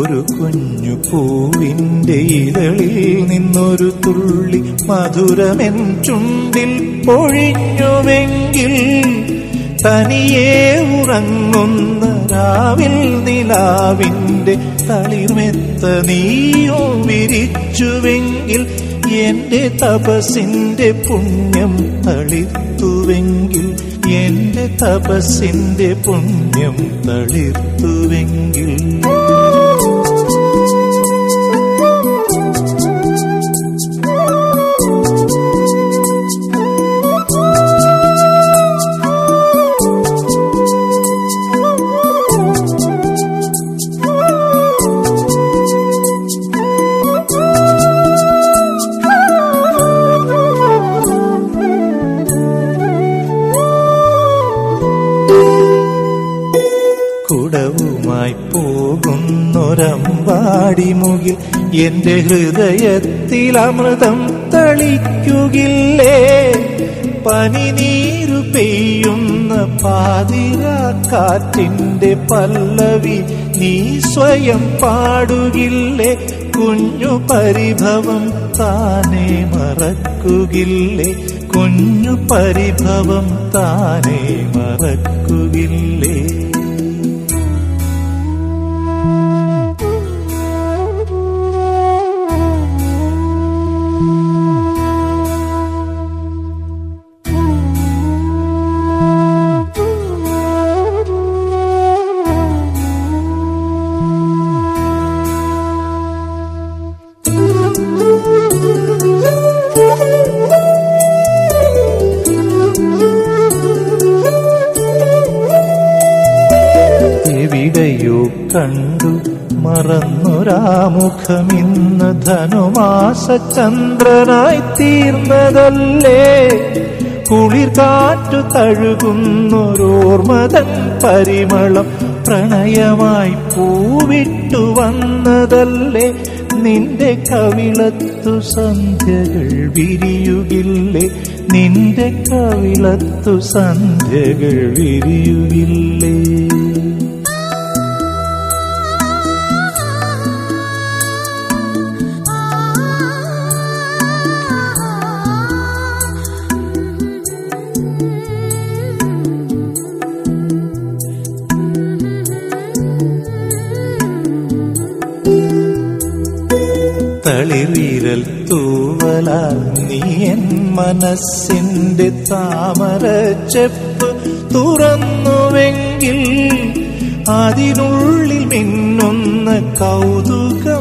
ഒരു കുഞ്ഞു പൂവിന്റെ ഇതളിൽ നിന്നൊരു തുള്ളി മധുരമെൻ ചുണ്ടിൽ പൊഴിഞ്ഞുവെങ്കിൽ തനിയെ ഉറങ്ങുന്ന രാവിൽ നിലാവിന്റെ തളിർമെത്ത നീയോ വിരിച്ചുവെങ്കിൽ എന്റെ തപസിന്റെ പുണ്യം തളിർത്തുവെങ്കിൽ എന്റെ തപസിന്റെ പുണ്യം തളിർത്തുവെങ്കിൽ കുടവുമായി പോകുന്നൊരമ്പാടി മുകിൽ എന്റെ ഹൃദയത്തിൽ അമൃതം തളിക്കുകില്ലേ പനിനീരു പെയ്യുന്ന പാതിരാക്കാറ്റിന്റെ പല്ലവി നീ സ്വയം പാടുകില്ലേ കുഞ്ഞു പരിഭവം താനെ മറക്കുകില്ലേ കുഞ്ഞു പരിഭവം താനെ മറക്കുകില്ലേ എവിടെയോ കണ്ടു മറന്നൊരാമുഖമിന്ന് ധനുമാസ ചന്ദ്രനായി തീർന്നതല്ലേ കുളിർ കാറ്റു തഴുകുന്നൊരോർമതൻ പരിമളം പ്രണയമായി പൂവിട്ടു വന്നതല്ലേ നിന്റെ കവിളത്തു സന്ധ്യകൾ വിരിയുകില്ലേ നിന്റെ കവിളത്തു സന്ധ്യകൾ വിരിയുകില്ലേ തളിർവിരൽ തൂവലാൽ നീ എൻ മനസ്സിന്റെ താമര ചെപ്പ് തുറന്നുവെങ്കിൽ അതിനുള്ളിൽ മിന്നുന്ന കൗതുകം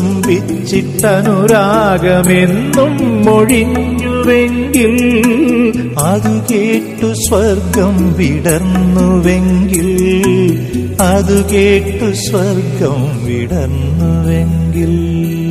ചുംബിച്ചിട്ടനുരാഗമെന്നും മൊഴിഞ്ഞുവെങ്കിൽ അതു കേട്ടു സ്വർഗം വിടർന്നുവെങ്കിൽ അതു കേട്ടു സ്വർഗം വിടർന്നുവെങ്കിൽ